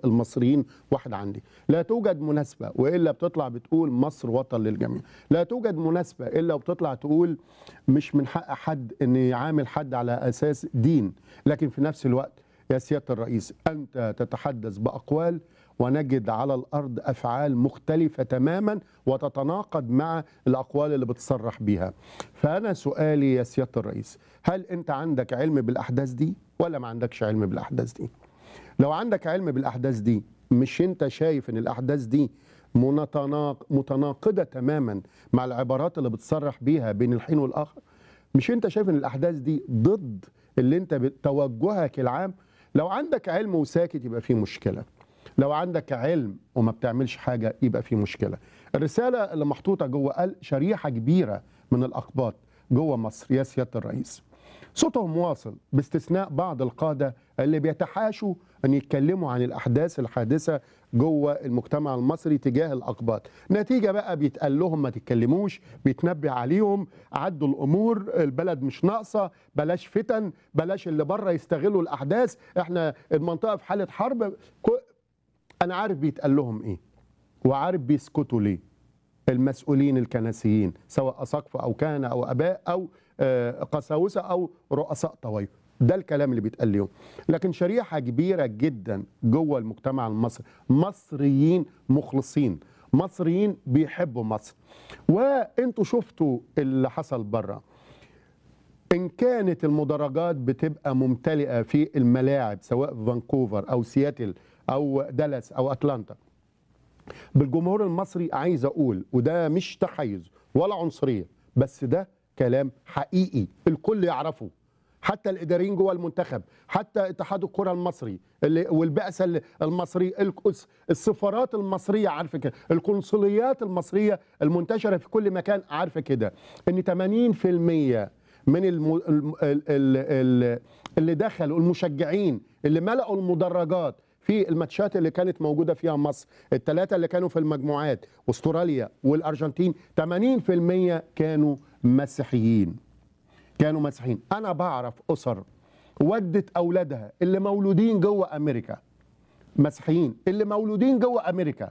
المصريين واحد عندي لا توجد مناسبة وإلا بتطلع بتقول مصر وطن للجميع لا توجد مناسبة إلا وبتطلع تقول مش من حق حد أن يعامل حد على أساس دين لكن في نفس الوقت يا سيادة الرئيس أنت تتحدث بأقوال ونجد على الأرض أفعال مختلفة تماما وتتناقض مع الأقوال اللي بتصرح بيها فأنا سؤالي يا سيادة الرئيس هل أنت عندك علم بالأحداث دي ولا ما عندكش علم بالأحداث دي لو عندك علم بالأحداث دي مش أنت شايف أن الأحداث دي منتناق- متناقضة تماما مع العبارات اللي بتصرح بيها بين الحين والآخر مش انت شايف ان الاحداث دي ضد اللي انت بت- توجهك العام لو عندك علم وساكت يبقى في مشكله لو عندك علم وما بتعملش حاجه يبقى في مشكله الرساله اللي محطوطه جوه قال شريحه كبيره من الاقباط جوه مصر يا سياده الرئيس صوتهم واصل باستثناء بعض القاده اللي بيتحاشوا ان يتكلموا عن الاحداث الحادثه جوه المجتمع المصري تجاه الاقباط نتيجه بقى بيتقال لهم ما تتكلموش بيتنبه عليهم عدوا الامور البلد مش ناقصه بلاش فتن بلاش اللي بره يستغلوا الاحداث احنا المنطقه في حاله حرب كو- انا عارف بيتقال لهم ايه وعارف بيسكتوا ليه المسؤولين الكنسيين سواء اساقفه او كهنه او اباء او آه، قساوسه او رؤساء طوائف ده الكلام اللي بيتقال لهم لكن شريحه كبيره جدا جوه المجتمع المصري مصريين مخلصين مصريين بيحبوا مصر وانتوا شفتوا اللي حصل بره ان كانت المدرجات بتبقى ممتلئه في الملاعب سواء في فانكوفر او سياتل او دالاس او اتلانتا بالجمهور المصري عايز اقول وده مش تحيز ولا عنصريه بس ده كلام حقيقي الكل يعرفه حتى الاداريين جوه المنتخب حتى اتحاد الكره المصري اللي والبعثه ال- المصريه الك- السفارات المصريه عارفه كده القنصليات المصريه المنتشره في كل مكان عارفه كده ان 80% من الم... الم... ال... ال... ال... اللي دخلوا المشجعين اللي ملأوا المدرجات في الماتشات اللي كانت موجودة فيها مصر الثلاثة اللي كانوا في المجموعات استراليا والأرجنتين 80% كانوا مسيحيين كانوا مسيحيين أنا بعرف أسر ودت أولادها اللي مولودين جوه أمريكا مسيحيين اللي مولودين جوه أمريكا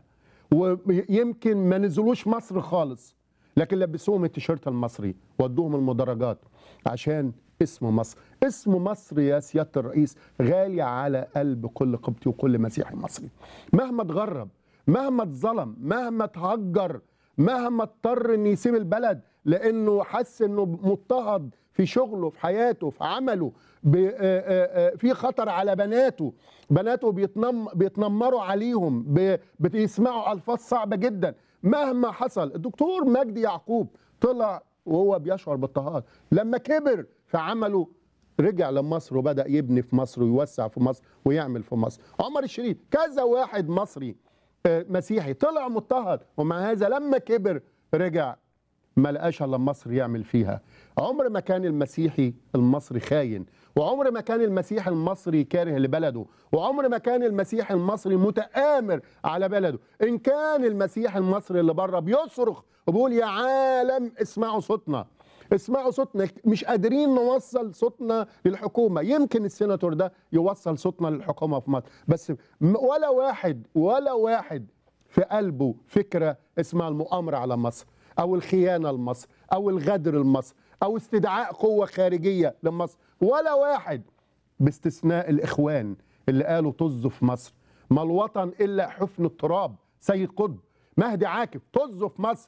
ويمكن ما نزلوش مصر خالص لكن لبسوهم التيشيرت المصري ودوهم المدرجات عشان اسم مصر اسم مصر يا سيادة الرئيس غالي على قلب كل قبطي وكل مسيحي مصري مهما اتغرب مهما اتظلم مهما اتهجر مهما اضطر ان يسيب البلد لانه حس انه مضطهد في شغله في حياته في عمله ب- آه، آه، آه، في خطر على بناته بناته بيتنم بيتنمروا عليهم ب- بيسمعوا الفاظ صعبه جدا مهما حصل الدكتور مجدي يعقوب طلع وهو بيشعر باضطهاد لما كبر في عمله رجع لمصر وبدا يبني في مصر ويوسع في مصر ويعمل في مصر عمر الشريف كذا واحد مصري آه، مسيحي طلع مضطهد ومع هذا لما كبر رجع ما لقاش الا مصر يعمل فيها عمر ما كان المسيحي المصري خاين وعمر ما كان المسيحي المصري كاره لبلده وعمر ما كان المسيحي المصري متآمر على بلده ان كان المسيحي المصري اللي بره بيصرخ وبيقول يا عالم اسمعوا صوتنا اسمعوا صوتنا مش قادرين نوصل صوتنا للحكومة يمكن السيناتور ده يوصل صوتنا للحكومة في مصر بس م- ولا واحد ولا واحد في قلبه فكرة اسمها المؤامرة على مصر أو الخيانة لمصر أو الغدر لمصر أو استدعاء قوة خارجية لمصر ولا واحد باستثناء الإخوان اللي قالوا طز في مصر ما الوطن إلا حفن التراب سيد قطب مهدي عاكف طز في مصر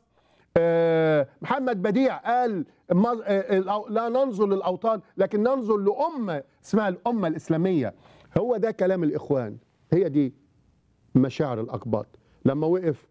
آه، محمد بديع قال ما- آه، الأو- لا ننظر للأوطان لكن ننظر لأمة اسمها الأمة الإسلامية هو ده كلام الإخوان هي دي مشاعر الأقباط لما وقف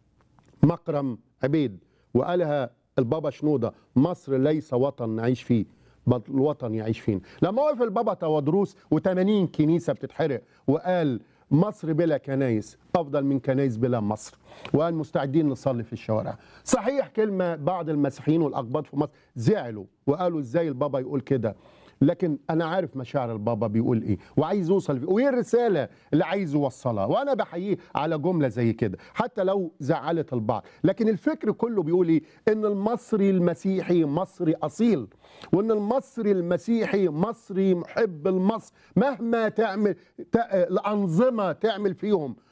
مكرم عبيد وقالها البابا شنودة مصر ليس وطن نعيش فيه بل الوطن يعيش فينا لما وقف البابا تودروس و80 كنيسة بتتحرق وقال مصر بلا كنايس أفضل من كنايس بلا مصر وقال مستعدين نصلي في الشوارع صحيح كلمة بعض المسيحيين والأقباط في مصر زعلوا وقالوا إزاي البابا يقول كده لكن انا عارف مشاعر البابا بيقول ايه وعايز يوصل فيه وايه الرساله اللي عايز يوصلها وانا بحييه على جمله زي كده حتى لو زعلت البعض لكن الفكر كله بيقول ايه ان المصري المسيحي مصري اصيل وان المصري المسيحي مصري محب المصر مهما تعمل ت- الانظمه تعمل فيهم